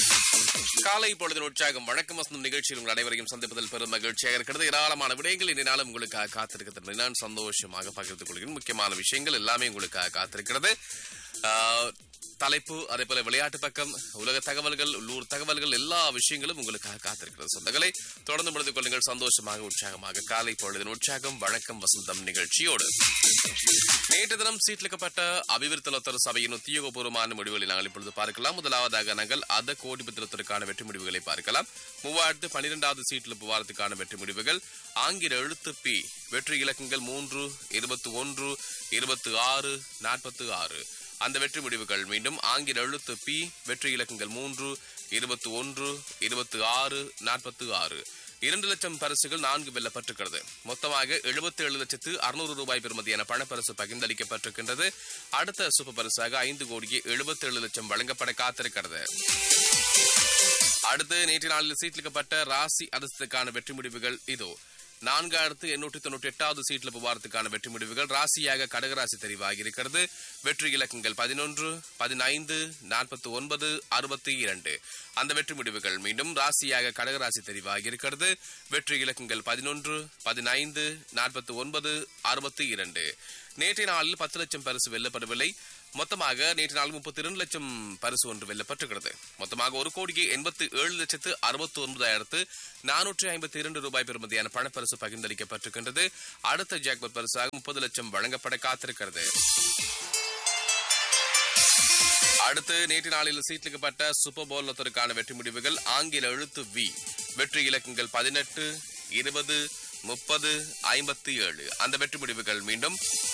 காலை பொழுதின் உற்சாகம் வணக்கம் வசந்தம் நிகழ்ச்சியில் உங்கள் அனைவரையும் சந்திப்பதில் பெரும் மகிழ்ச்சியாக இருக்கிறது ஏராளமான விடயங்கள் இனினாலும் உங்களுக்காக காத்திருக்கிறது நான் சந்தோஷமாக பகிர்ந்து கொள்கிறேன் முக்கியமான விஷயங்கள் எல்லாமே உங்களுக்காக காத்திருக்கிறது ஆஹ், தலைப்பு அதே போல விளையாட்டு பக்கம் உலக தகவல்கள் உள்ளூர் தகவல்கள் எல்லா விஷயங்களும் உங்களுக்காக காத்திருக்கிறது சொந்தங்களை தொடர்ந்து முடிந்து கொள்ளுங்கள் சந்தோஷமாக உற்சாகமாக காலை பொழுதின் உற்சாகம் வணக்கம் வசந்தம் நிகழ்ச்சியோடு நேற்று தினம் சீட்லிக்கப்பட்ட அபிவிருத்தலத்தர் சபையின் உத்தியோகபூர்வமான முடிவுகளை நாங்கள் இப்பொழுது பார்க்கலாம் முதலாவதாக நாங்கள் அத கோடிபத்திரத்திற்கான வெற்றி முடிவுகளை பார்க்கலாம் மூவாயிரத்து பனிரெண்டாவது சீட்டில் புவாரத்துக்கான வெற்றி முடிவுகள் ஆங்கில எழுத்து பி வெற்றி இலக்கங்கள் மூன்று இருபத்தி ஒன்று இருபத்தி ஆறு நாற்பத்தி ஆறு அந்த வெற்றி முடிவுகள் மீண்டும் ஆங்கில எழுத்து பி வெற்றி இலக்கங்கள் மூன்று இருபத்தி ஒன்று இருபத்தி ஆறு நாற்பத்தி ஆறு இரண்டு லட்சம் பரிசுகள் நான்கு வெல்லப்பட்டிருக்கிறது மொத்தமாக எழுபத்தி ஏழு லட்சத்து அறுநூறு ரூபாய் பெறுமதியான பணப்பரிசு பகிர்ந்தளிக்கப்பட்டிருக்கின்றது அடுத்த சூப்பர் பரிசாக ஐந்து கோடியே எழுபத்தி ஏழு லட்சம் வழங்கப்பட காத்திருக்கிறது அடுத்து நேற்று நாளில் சீட்லிக்கப்பட்ட ராசி அதிர்ஷ்டத்துக்கான வெற்றி முடிவுகள் இதோ நான்காயிரத்து எண்ணூற்றி தொண்ணூற்றி எட்டாவது சீட்ல புவாரத்துக்கான வெற்றி முடிவுகள் ராசியாக கடகராசி தெரிவாகி இருக்கிறது வெற்றி இலக்கங்கள் பதினொன்று பதினைந்து நாற்பத்தி ஒன்பது அறுபத்தி இரண்டு அந்த வெற்றி முடிவுகள் மீண்டும் ராசியாக கடகராசி தெரிவாகி இருக்கிறது வெற்றி இலக்கங்கள் பதினொன்று பதினைந்து நாற்பத்தி ஒன்பது அறுபத்தி இரண்டு நேற்றைய நாளில் பத்து லட்சம் பரிசு வெல்லப்படவில்லை மொத்தமாக நேற்று நாள் முப்பத்தி இரண்டு லட்சம் பரிசு ஒன்று வெல்லப்பட்டிருக்கிறது மொத்தமாக ஒரு கோடியே எண்பத்தி ஏழு லட்சத்து அறுபத்தி ஒன்பதாயிரத்து நானூற்றி ஐம்பத்தி இரண்டு ரூபாய் பெறுமதியான பணப்பரிசு பகிர்ந்தளிக்கப்பட்டிருக்கின்றது அடுத்த ஜாக்பட் பரிசாக முப்பது லட்சம் வழங்கப்பட காத்திருக்கிறது அடுத்து நேற்று நாளில் சீட்லிக்கப்பட்ட சூப்பர் போல் லொத்தருக்கான வெற்றி முடிவுகள் ஆங்கில எழுத்து வி வெற்றி இலக்கங்கள் பதினெட்டு இருபது முப்பது ஐம்பத்தி ஏழு அந்த வெற்றி முடிவுகள் மீண்டும்